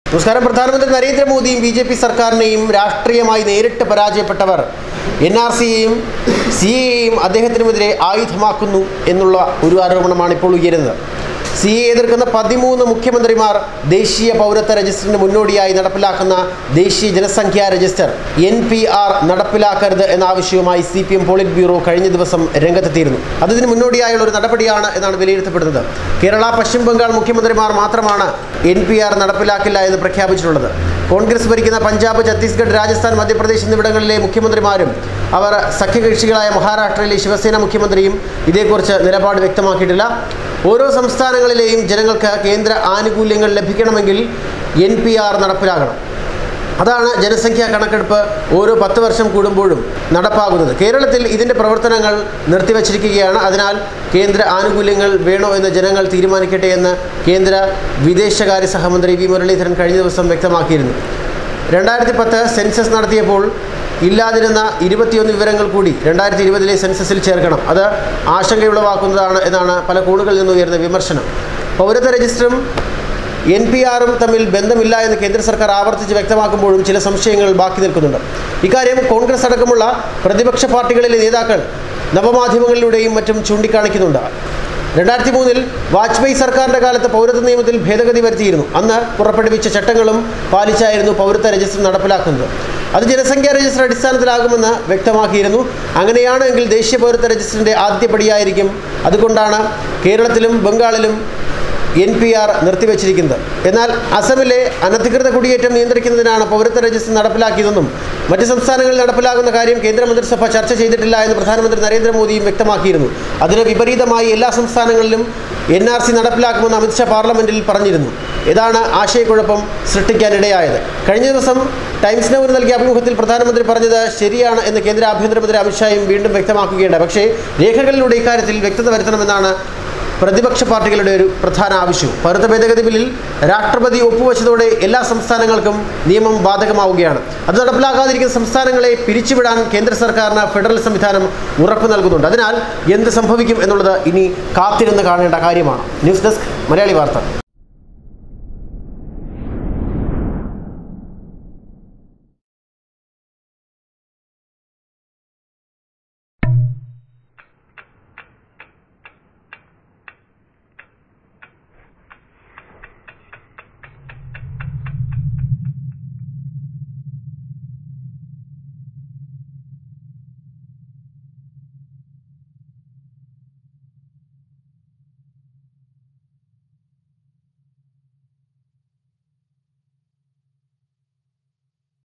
നമസ്കാരം പ്രധാനമന്ത്രി നരേന്ദ്രമോദിയും ബി ജെ പി സർക്കാരിനെയും രാഷ്ട്രീയമായി നേരിട്ട് പരാജയപ്പെട്ടവർ എൻ ആർ സിയെയും സി എയെയും അദ്ദേഹത്തിനുമെതിരെ ആയുധമാക്കുന്നു എന്നുള്ള ഒരു ആരോപണമാണ് ഇപ്പോൾ ഉയരുന്നത് സി എ എതിർക്കുന്ന പതിമൂന്ന് മുഖ്യമന്ത്രിമാർ ദേശീയ പൗരത്വ രജിസ്റ്ററിന് മുന്നോടിയായി നടപ്പിലാക്കുന്ന ദേശീയ ജനസംഖ്യാ രജിസ്റ്റർ എൻ പി ആർ നടപ്പിലാക്കരുത് എന്ന ആവശ്യവുമായി C P M politburo കഴിഞ്ഞ ദിവസം രംഗത്തെത്തിയിരുന്നു അതിന് മുന്നോടിയായുള്ള ഒരു നടപടിയാണ് എന്നാണ് വിലയിരുത്തപ്പെടുന്നത് കേരള പശ്ചിമ ബംഗാൾ മുഖ്യമന്ത്രിമാർ മാത്രമാണ് എൻ പി ആർ നടപ്പിലാക്കില്ല എന്ന് പ്രഖ്യാപിച്ചിട്ടുള്ളത് കോൺഗ്രസ് ഭരിക്കുന്ന പഞ്ചാബ് ഛത്തീസ്ഗഡ് രാജസ്ഥാൻ മധ്യപ്രദേശ് എന്നിവിടങ്ങളിലെ മുഖ്യമന്ത്രിമാരും അവർ സഖ്യകക്ഷികളായ മഹാരാഷ്ട്രയിലെ ശിവസേന മുഖ്യമന്ത്രിയും ഇതേക്കുറിച്ച് നിലപാട് വ്യക്തമാക്കിയിട്ടില്ല ഓരോ സംസ്ഥാനങ്ങളിലെയും ജനങ്ങൾക്ക് കേന്ദ്ര ആനുകൂല്യങ്ങൾ ലഭിക്കണമെങ്കിൽ എൻ പി ആർ നടപ്പിലാകണം അതാണ് ജനസംഖ്യാ കണക്കെടുപ്പ് ഓരോ പത്ത് വർഷം കൂടുമ്പോഴും നടപ്പാകുന്നത് കേരളത്തിൽ ഇതിൻ്റെ പ്രവർത്തനങ്ങൾ നിർത്തിവച്ചിരിക്കുകയാണ് അതിനാൽ കേന്ദ്ര ആനുകൂല്യങ്ങൾ വേണോ എന്ന് ജനങ്ങൾ തീരുമാനിക്കട്ടെ എന്ന് കേന്ദ്ര വിദേശകാര്യ സഹമന്ത്രി വി മുരളീധരൻ കഴിഞ്ഞ ദിവസം വ്യക്തമാക്കിയിരുന്നു രണ്ടായിരത്തി പത്ത് സെൻസസ് നടത്തിയപ്പോൾ ഇല്ലാതിരുന്ന ഇരുപത്തിയൊന്ന് വിവരങ്ങൾ കൂടി രണ്ടായിരത്തി ഇരുപതിലെ സെൻസസിൽ ചേർക്കണം അത് ആശങ്കയുളവാക്കുന്നതാണ് എന്നാണ് പല കോണുകളിൽ നിന്ന് ഉയർന്ന വിമർശനം പൗരത്വ രജിസ്റ്ററും എൻ പി ആറും തമ്മിൽ ബന്ധമില്ല എന്ന് കേന്ദ്ര സർക്കാർ ആവർത്തിച്ച് വ്യക്തമാക്കുമ്പോഴും ചില സംശയങ്ങൾ ബാക്കി നിൽക്കുന്നുണ്ട് ഇക്കാര്യം കോൺഗ്രസ് അടക്കമുള്ള പ്രതിപക്ഷ പാർട്ടികളിലെ നേതാക്കൾ നവമാധ്യമങ്ങളിലൂടെയും മറ്റും ചൂണ്ടിക്കാണിക്കുന്നുണ്ട് രണ്ടായിരത്തി മൂന്നിൽ വാജ്പേയി സർക്കാരിൻ്റെ കാലത്ത് പൗരത്വ നിയമത്തിൽ ഭേദഗതി വരുത്തിയിരുന്നു അന്ന് പുറപ്പെടുവിച്ച ചട്ടങ്ങളും പാലിച്ചായിരുന്നു പൗരത്വ രജിസ്റ്റർ നടപ്പിലാക്കുന്നത് അത് ജനസംഖ്യാ രജിസ്റ്റർ അടിസ്ഥാനത്തിലാകുമെന്ന് വ്യക്തമാക്കിയിരുന്നു അങ്ങനെയാണെങ്കിൽ ദേശീയ പൗരത്വ രജിസ്റ്ററിൻ്റെ ആദ്യപടിയായിരിക്കും അതുകൊണ്ടാണ് കേരളത്തിലും ബംഗാളിലും എൻ പി ആർ നിർത്തിവച്ചിരിക്കുന്നത് എന്നാൽ അസമിലെ അനധികൃത കുടിയേറ്റം നിയന്ത്രിക്കുന്നതിനാണ് പൗരത്വ രജിസ്റ്റർ നടപ്പിലാക്കിയതെന്നും മറ്റ് സംസ്ഥാനങ്ങളിൽ നടപ്പിലാകുന്ന കാര്യം കേന്ദ്രമന്ത്രിസഭ ചർച്ച ചെയ്തിട്ടില്ല എന്ന് പ്രധാനമന്ത്രി നരേന്ദ്രമോദിയും വ്യക്തമാക്കിയിരുന്നു അതിന് വിപരീതമായി എല്ലാ സംസ്ഥാനങ്ങളിലും എൻ ആർ സി നടപ്പിലാക്കുമെന്ന് അമിത്ഷാ പാർലമെന്റിൽ പറഞ്ഞിരുന്നു ഇതാണ് ആശയക്കുഴപ്പം സൃഷ്ടിക്കാനിടയായത് കഴിഞ്ഞ ദിവസം ടൈംസ് നൗവിന് നൽകിയ അഭിമുഖത്തിൽ പ്രധാനമന്ത്രി പറഞ്ഞത് ശരിയാണ് എന്ന് കേന്ദ്ര ആഭ്യന്തരമന്ത്രി അമിത്ഷായും വീണ്ടും വ്യക്തമാക്കുകയുണ്ട് പക്ഷേ രേഖകളിലൂടെ ഇക്കാര്യത്തിൽ വ്യക്തത വരുത്തണമെന്നാണ് പ്രതിപക്ഷ പാർട്ടികളുടെ ഒരു പ്രധാന ആവശ്യവും പൗരത്വ ഭേദഗതി ബില്ലിൽ രാഷ്ട്രപതി ഒപ്പുവെച്ചതോടെ എല്ലാ സംസ്ഥാനങ്ങൾക്കും നിയമം ബാധകമാവുകയാണ് അത് നടപ്പിലാക്കാതിരിക്കുന്ന സംസ്ഥാനങ്ങളെ പിരിച്ചുവിടാൻ കേന്ദ്ര സർക്കാരിന് ഫെഡറൽ സംവിധാനം ഉറപ്പ് നൽകുന്നുണ്ട് അതിനാൽ എന്ത് സംഭവിക്കും എന്നുള്ളത് ഇനി കാത്തിരുന്ന് കാണേണ്ട കാര്യമാണ് ന്യൂസ് ഡെസ്ക് മലയാളി വാർത്ത